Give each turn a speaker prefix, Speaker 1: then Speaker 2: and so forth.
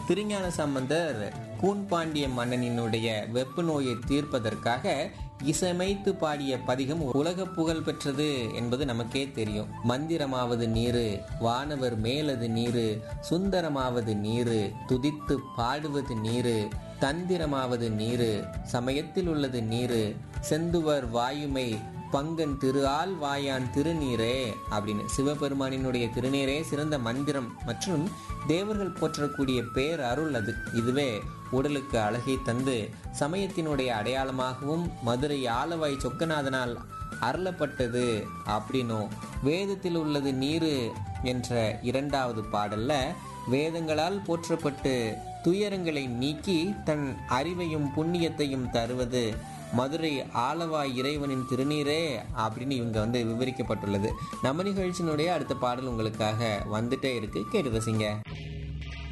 Speaker 1: திருஞான சம்பந்தர் கூன்பாண்டிய மன்னனினுடைய வெப்பு நோயை தீர்ப்பதற்காக இசைமைத்து பாடிய பதிகம் உலக புகழ் பெற்றது என்பது நமக்கே தெரியும் மந்திரமாவது நீரு வானவர் மேலது நீரு சுந்தரமாவது நீரு துதித்து பாடுவது நீரு தந்திரமாவது நீரு சமயத்தில் உள்ளது நீரு செந்துவர் வாயுமை பங்கன் திரு ஆள் வாயான் திருநீரே அப்படின்னு சிவபெருமானினுடைய திருநீரே சிறந்த மந்திரம் மற்றும் தேவர்கள் போற்றக்கூடிய பேர் அருள் அது இதுவே உடலுக்கு அழகை தந்து சமயத்தினுடைய அடையாளமாகவும் மதுரை ஆலவாய் சொக்கநாதனால் அருளப்பட்டது அப்படின்னும் வேதத்தில் உள்ளது நீரு என்ற இரண்டாவது பாடல்ல வேதங்களால் போற்றப்பட்டு துயரங்களை நீக்கி தன் அறிவையும் புண்ணியத்தையும் தருவது மதுரை ஆலவாய் இறைவனின் திருநீரே அப்படின்னு இவங்க வந்து விவரிக்கப்பட்டுள்ளது நம்ம நிகழ்ச்சியினுடைய அடுத்த பாடல் உங்களுக்காக வந்துட்டே இருக்கு கேட்டு ரசிங்க